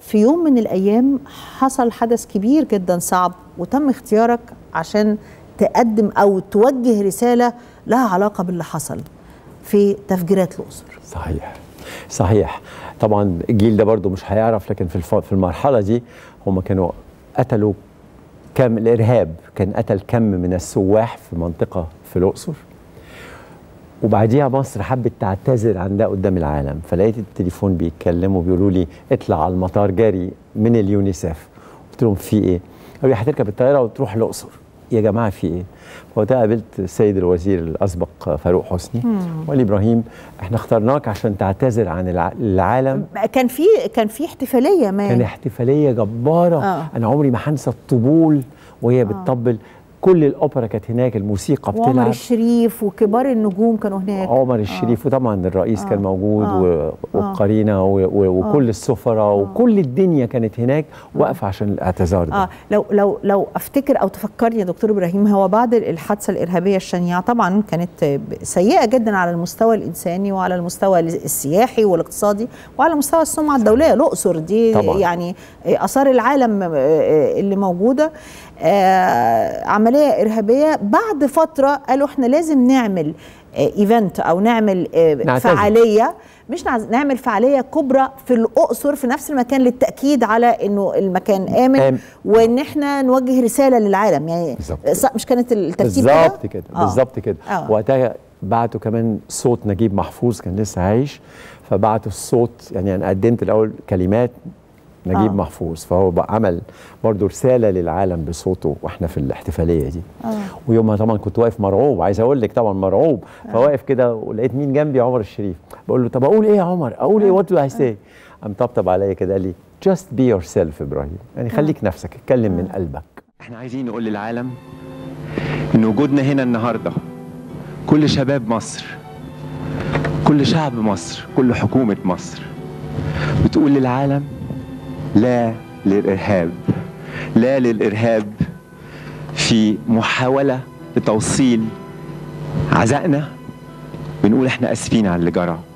في يوم من الايام حصل حدث كبير جدا صعب وتم اختيارك عشان تقدم او توجه رساله لها علاقه باللي حصل في تفجيرات الاقصر صحيح صحيح طبعا الجيل ده برضو مش هيعرف لكن في الف... في المرحله دي هم كانوا قتلوا كم الارهاب كان قتل كم من السواح في منطقه في الاقصر وبعديها مصر حبت تعتذر عن ده قدام العالم فلقيت التليفون بيتكلموا بيقولوا لي اطلع على المطار جري من اليونيسف قلت لهم في ايه؟ قالوا لي هتركب الطياره وتروح الاقصر يا جماعه في ايه؟ وقتها قابلت السيد الوزير الاسبق فاروق حسني وقال لي ابراهيم احنا اخترناك عشان تعتذر عن الع... العالم كان في كان في احتفاليه ما كان احتفاليه جباره آه. انا عمري ما هنسى الطبول وهي بتطبل كل الاوبرا كانت هناك الموسيقى وعمر بتلعب الشريف وكبار النجوم كانوا هناك عمر الشريف وطبعا الرئيس كان موجود آه. و- والقرينه و- و- وكل السفراء وكل الدنيا كانت هناك واقفه عشان الاعتذار ده اه لو لو لو افتكر او تفكرني يا دكتور ابراهيم هو بعد الحادثه الارهابيه الشنيعه طبعا كانت سيئه جدا على المستوى الانساني وعلى المستوى السياحي والاقتصادي وعلى مستوى السمعه الدوليه الاقصر دي طبعاً. يعني اثار العالم آه، اللي موجوده آه، عمليه ارهابيه بعد فتره قالوا احنا لازم نعمل ايفنت او نعمل آه، نعتذر. فعاليه مش نعز- نعمل فعاليه كبرى في الاقصر في نفس المكان للتاكيد على انه المكان امن آمن. وان احنا نوجه رساله للعالم يعني بالظبط. ص- مش كانت الترتيب كده بالظبط كده آه. بالظبط كده آه. وقتها بعتوا كمان صوت نجيب محفوظ كان لسه عايش فبعتوا الصوت يعني انا قدمت الاول كلمات نجيب آه. آه. محفوظ فهو بقى عمل برضه رساله للعالم بصوته واحنا في الاحتفاليه دي آه. ويومها طبعا كنت واقف مرعوب عايز اقول لك طبعا مرعوب فواقف كده ولقيت مين جنبي عمر الشريف بقول له طب اقول ايه يا عمر اقول ايه وات دو اي سي قام طبطب عليا كده قال لي جاست بي يور سيلف ابراهيم يعني خليك نفسك اتكلم من قلبك احنا عايزين نقول للعالم ان وجودنا هنا النهارده كل شباب مصر كل شعب مصر كل حكومة مصر بتقول للعالم لا للإرهاب لا للإرهاب في محاولة لتوصيل عزائنا بنقول احنا اسفين على اللي جرى